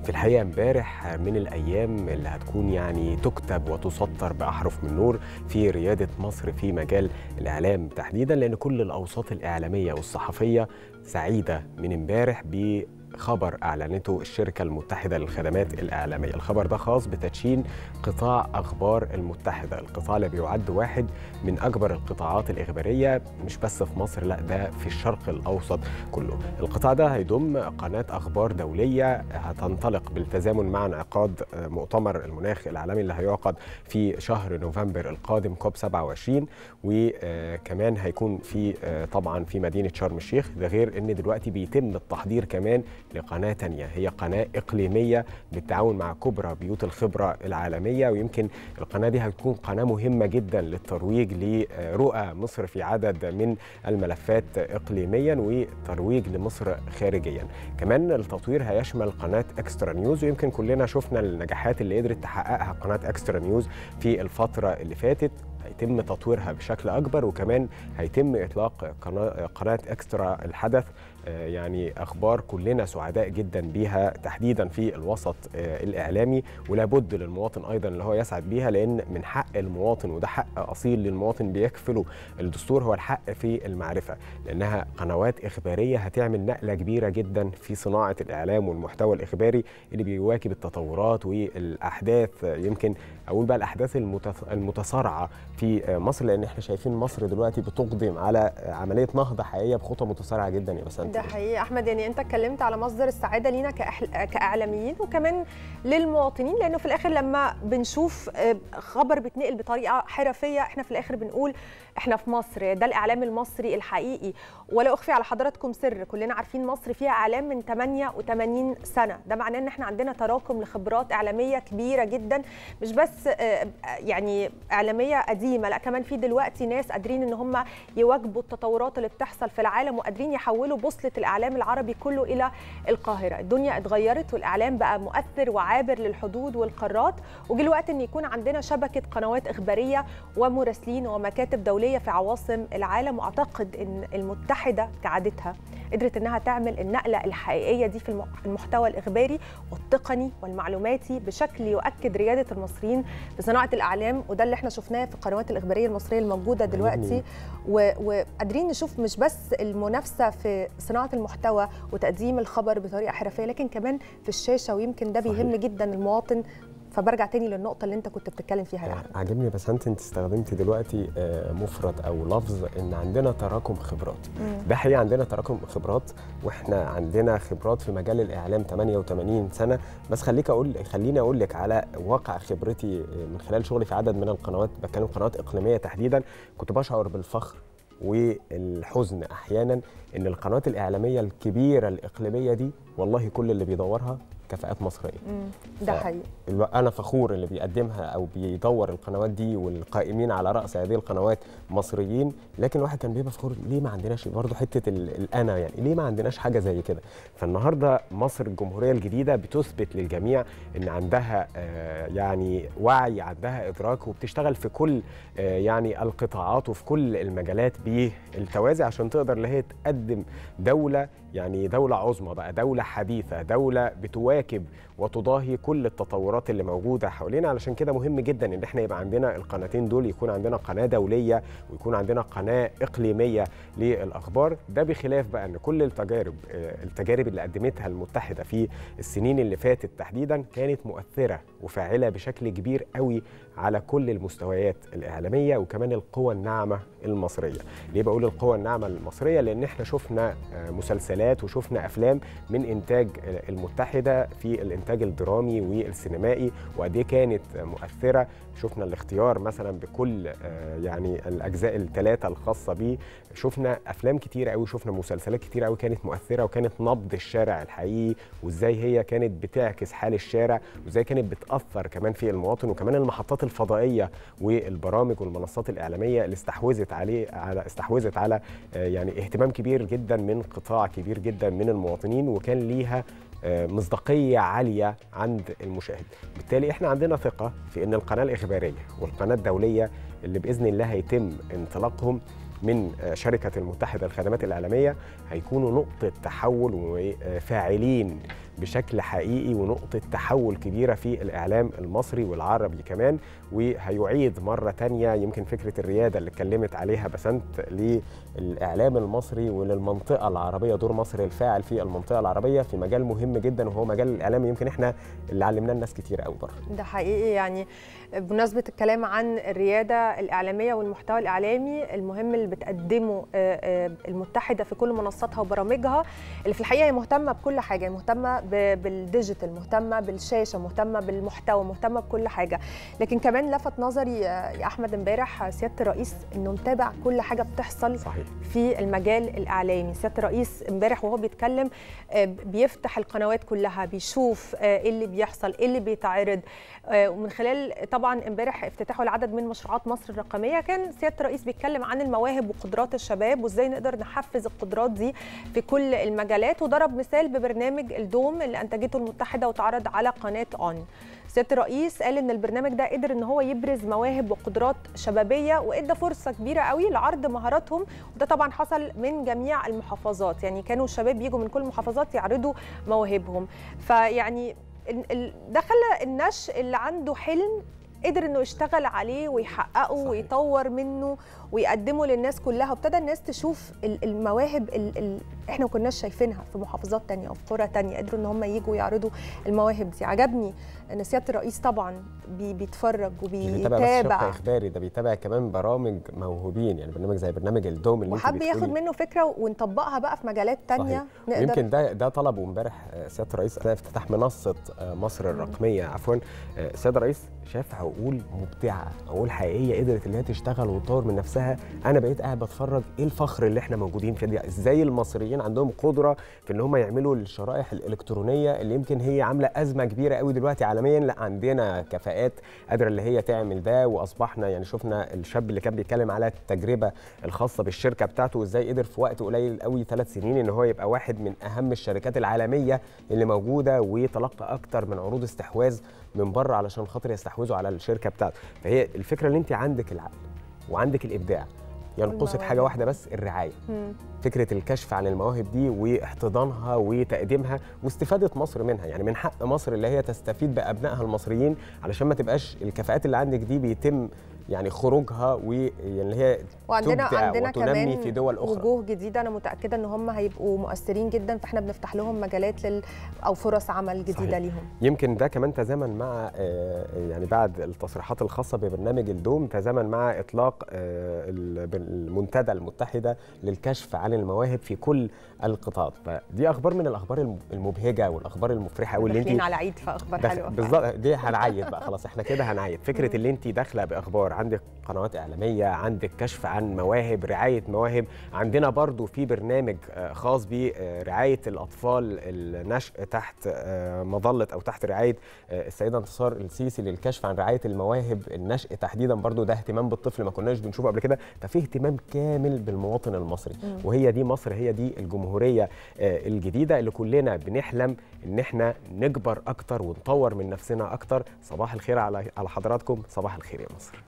في الحقيقه امبارح من الايام اللي هتكون يعني تكتب وتسطر باحرف من نور في رياده مصر في مجال الاعلام تحديدا لان كل الاوساط الاعلاميه والصحفيه سعيده من امبارح ب خبر اعلنته الشركه المتحده للخدمات الاعلاميه، الخبر ده خاص بتدشين قطاع اخبار المتحده، القطاع اللي بيعد واحد من اكبر القطاعات الاخباريه مش بس في مصر لا ده في الشرق الاوسط كله. القطاع ده هيضم قناه اخبار دوليه هتنطلق بالتزامن مع انعقاد مؤتمر المناخ العالمي اللي هيعقد في شهر نوفمبر القادم كوب 27 وكمان هيكون في طبعا في مدينه شرم الشيخ ده غير ان دلوقتي بيتم التحضير كمان لقناة تانية هي قناة إقليمية بالتعاون مع كبرى بيوت الخبرة العالمية ويمكن القناة دي هتكون قناة مهمة جدا للترويج لرؤى مصر في عدد من الملفات إقليميا وترويج لمصر خارجيا كمان التطوير هيشمل قناة إكسترا نيوز ويمكن كلنا شفنا النجاحات اللي قدرت تحققها قناة إكسترا نيوز في الفترة اللي فاتت هيتم تطويرها بشكل اكبر وكمان هيتم اطلاق قناه قناه اكسترا الحدث يعني اخبار كلنا سعداء جدا بيها تحديدا في الوسط الاعلامي ولابد للمواطن ايضا اللي هو يسعد بيها لان من حق المواطن وده حق اصيل للمواطن بيكفله الدستور هو الحق في المعرفه لانها قنوات اخباريه هتعمل نقله كبيره جدا في صناعه الاعلام والمحتوى الاخباري اللي بيواكب التطورات والاحداث يمكن اقول بقى الاحداث المتسارعه في مصر لان احنا شايفين مصر دلوقتي بتقدم على عمليه نهضه حقيقيه بخطى متسارعه جدا يا بسنت ده حقيقي احمد يعني انت اتكلمت على مصدر السعاده لينا كأحل... كاعلاميين وكمان للمواطنين لانه في الاخر لما بنشوف خبر بيتنقل بطريقه حرفيه احنا في الاخر بنقول احنا في مصر ده الاعلام المصري الحقيقي ولا اخفي على حضراتكم سر كلنا عارفين مصر فيها اعلام من 88 سنه ده معناه ان احنا عندنا تراكم لخبرات اعلاميه كبيره جدا مش بس يعني اعلاميه قديمه لا كمان في دلوقتي ناس قادرين ان هم يواجبوا التطورات اللي بتحصل في العالم وقادرين يحولوا بوصله الاعلام العربي كله الى القاهره الدنيا اتغيرت والاعلام بقى مؤثر وعابر للحدود والقارات وجه الوقت ان يكون عندنا شبكه قنوات اخباريه ومراسلين ومكاتب دوليه في عواصم العالم واعتقد ان المتحده كعادتها قدرت انها تعمل النقله الحقيقيه دي في المحتوى الاخباري والتقني والمعلوماتي بشكل يؤكد رياده المصريين في صناعه الاعلام وده اللي احنا شفناه في القنوات الاخباريه المصريه الموجوده دلوقتي وقادرين نشوف مش بس المنافسه في صناعه المحتوى وتقديم الخبر بطريقه حرفيه لكن كمان في الشاشه ويمكن ده بيهم جدا المواطن فبرجع تاني للنقطة اللي أنت كنت بتتكلم فيها يا أحمد. عاجبني بس أنت أنت استخدمتي دلوقتي مفرد أو لفظ إن عندنا تراكم خبرات. مم. ده حقيقة عندنا تراكم خبرات وإحنا عندنا خبرات في مجال الإعلام 88 سنة بس خليك أقول خليني أقول لك على واقع خبرتي من خلال شغلي في عدد من القنوات بتكلم قنوات إقليمية تحديدا كنت بشعر بالفخر والحزن احيانا ان القنوات الاعلاميه الكبيره الاقليميه دي والله كل اللي بيدورها كفاءات مصريه ده حقيقي انا فخور اللي بيقدمها او بيدور القنوات دي والقائمين على راس هذه القنوات مصريين لكن الواحد كان بيبقى فخور ليه ما عندناش برضه حته الانا يعني ليه ما عندناش حاجه زي كده فالنهارده مصر الجمهوريه الجديده بتثبت للجميع ان عندها يعني وعي عندها ادراك وبتشتغل في كل يعني القطاعات وفي كل المجالات بالتوازي عشان تقدر ان هي تقدم دوله يعني دوله عظمى بقى دوله حديثه دوله بتواكب وتضاهي كل التطورات اللي موجوده حوالينا علشان كده مهم جدا ان احنا يبقى عندنا القناتين دول يكون عندنا قناه دوليه ويكون عندنا قناه اقليميه للاخبار ده بخلاف بقى ان كل التجارب التجارب اللي قدمتها المتحده في السنين اللي فاتت تحديدا كانت مؤثره وفاعله بشكل كبير قوي على كل المستويات الاعلاميه وكمان القوى الناعمه المصريه ليه بقول القوى الناعمه المصريه لان احنا شفنا مسلسلات وشفنا افلام من انتاج المتحده في الانتاج الدرامي والسينمائي وقد ايه كانت مؤثره شفنا الاختيار مثلا بكل يعني الاجزاء الثلاثه الخاصه بيه شفنا افلام كتير قوي شفنا مسلسلات كتير قوي كانت مؤثره وكانت نبض الشارع الحقيقي وازاي هي كانت بتعكس حال الشارع وازاي كانت بتاثر كمان في المواطن وكمان المحطات الفضائيه والبرامج والمنصات الاعلاميه اللي استحوذت عليه على استحوذت على يعني اهتمام كبير جدا من قطاع كبير جدا من المواطنين وكان ليها مصداقيه عاليه عند المشاهد بالتالي احنا عندنا ثقه في ان القناه الاخباريه والقناه الدوليه اللي باذن الله هيتم انطلاقهم من شركة المتحدة للخدمات الإعلامية هيكونوا نقطة تحول وفاعلين بشكل حقيقي ونقطه تحول كبيره في الاعلام المصري والعربي كمان وهيعيد مره تانية يمكن فكره الرياده اللي اتكلمت عليها بسنت للاعلام المصري وللمنطقه العربيه دور مصر الفاعل في المنطقه العربيه في مجال مهم جدا وهو مجال الاعلام يمكن احنا اللي علمناه الناس كتير قوي بره ده حقيقي يعني بمناسبه الكلام عن الرياده الاعلاميه والمحتوى الاعلامي المهم اللي بتقدمه المتحده في كل منصاتها وبرامجها اللي في الحقيقه هي مهتمه بكل حاجه مهتمه بالديجيتال مهتمه بالشاشه مهتمه بالمحتوى مهتمه بكل حاجه لكن كمان لفت نظري يا احمد امبارح سياده الرئيس انه متابع كل حاجه بتحصل صحيح. في المجال الاعلامي سياده الرئيس امبارح وهو بيتكلم بيفتح القنوات كلها بيشوف ايه اللي بيحصل ايه اللي بيتعرض ومن خلال طبعا امبارح افتتاحه لعدد من مشروعات مصر الرقميه كان سياده الرئيس بيتكلم عن المواهب وقدرات الشباب وازاي نقدر نحفز القدرات دي في كل المجالات وضرب مثال ببرنامج الدوم اللي انتجته المتحده واتعرض على قناه اون سياده الرئيس قال ان البرنامج ده قدر ان هو يبرز مواهب وقدرات شبابيه وادى فرصه كبيره قوي لعرض مهاراتهم وده طبعا حصل من جميع المحافظات يعني كانوا الشباب بيجوا من كل المحافظات يعرضوا مواهبهم فيعني ده خلى النشء اللي عنده حلم قدر انه يشتغل عليه ويحققه صحيح. ويطور منه ويقدمه للناس كلها وابتدى الناس تشوف المواهب اللي احنا ما كناش شايفينها في محافظات تانية او في قرى تانية قدروا ان هم يجوا يعرضوا المواهب دي عجبني ان سياده الرئيس طبعا بي بيتفرج وبيتابع بيتابع بس اخباري ده بيتابع كمان برامج موهوبين يعني برنامج زي برنامج الدوم اللي وحب ياخد منه فكره ونطبقها بقى في مجالات تانية صحيح. نقدر يمكن ده ده طلبه امبارح سياده الرئيس افتتاح منصه مصر الرقميه عفوا سياده الرئيس شاف عقول مبدعه عقول حقيقيه قدرت ان هي تشتغل وتطور من نفسها انا بقيت قاعد بتفرج ايه الفخر اللي احنا موجودين فيه دي ازاي المصريين عندهم قدره في ان هم يعملوا الشرائح الالكترونيه اللي يمكن هي عامله ازمه كبيره قوي دلوقتي عالميا لا عندنا كفاءات قادره اللي هي تعمل ده واصبحنا يعني شفنا الشاب اللي كان بيتكلم على التجربه الخاصه بالشركه بتاعته وازاي قدر في وقت قليل قوي ثلاث سنين ان هو يبقى واحد من اهم الشركات العالميه اللي موجوده وتلقى اكتر من عروض استحواذ من بره علشان خاطر يستحوذوا على الشركه بتاعته فهي الفكره اللي انت عندك العقل وعندك الابداع ينقصك حاجه واحده بس الرعايه مم. فكره الكشف عن المواهب دي واحتضانها وتقديمها واستفاده مصر منها يعني من حق مصر اللي هي تستفيد بابنائها المصريين علشان ما تبقاش الكفاءات اللي عندك دي بيتم يعني خروجها ويعني هي وعندنا عندنا وتنمي كمان في دول اخرى وجوه جديده انا متاكده ان هم هيبقوا مؤثرين جدا فاحنا بنفتح لهم مجالات لل او فرص عمل جديده صحيح. ليهم يمكن ده كمان تزامن مع يعني بعد التصريحات الخاصه ببرنامج الدوم تزامن مع اطلاق المنتدى المتحده للكشف عن المواهب في كل القطاعات فدي اخبار من الاخبار المبهجه والاخبار المفرحه واللي انت على عيد فاخبار حلوه بالظبط دي هنعيد بقى خلاص احنا كده هنعيد فكره اللي انت داخله باخبار عندك قنوات اعلاميه عندك كشف عن مواهب رعايه مواهب عندنا برضو في برنامج خاص برعايه الاطفال النشء تحت مظله او تحت رعايه السيده انتصار السيسي للكشف عن رعايه المواهب النشء تحديدا برضو ده اهتمام بالطفل ما كناش بنشوفه قبل كده ففي اهتمام كامل بالمواطن المصري م. وهي دي مصر هي دي الجمهوريه الجديده اللي كلنا بنحلم ان احنا نكبر اكتر ونطور من نفسنا اكتر صباح الخير على على حضراتكم صباح الخير يا مصر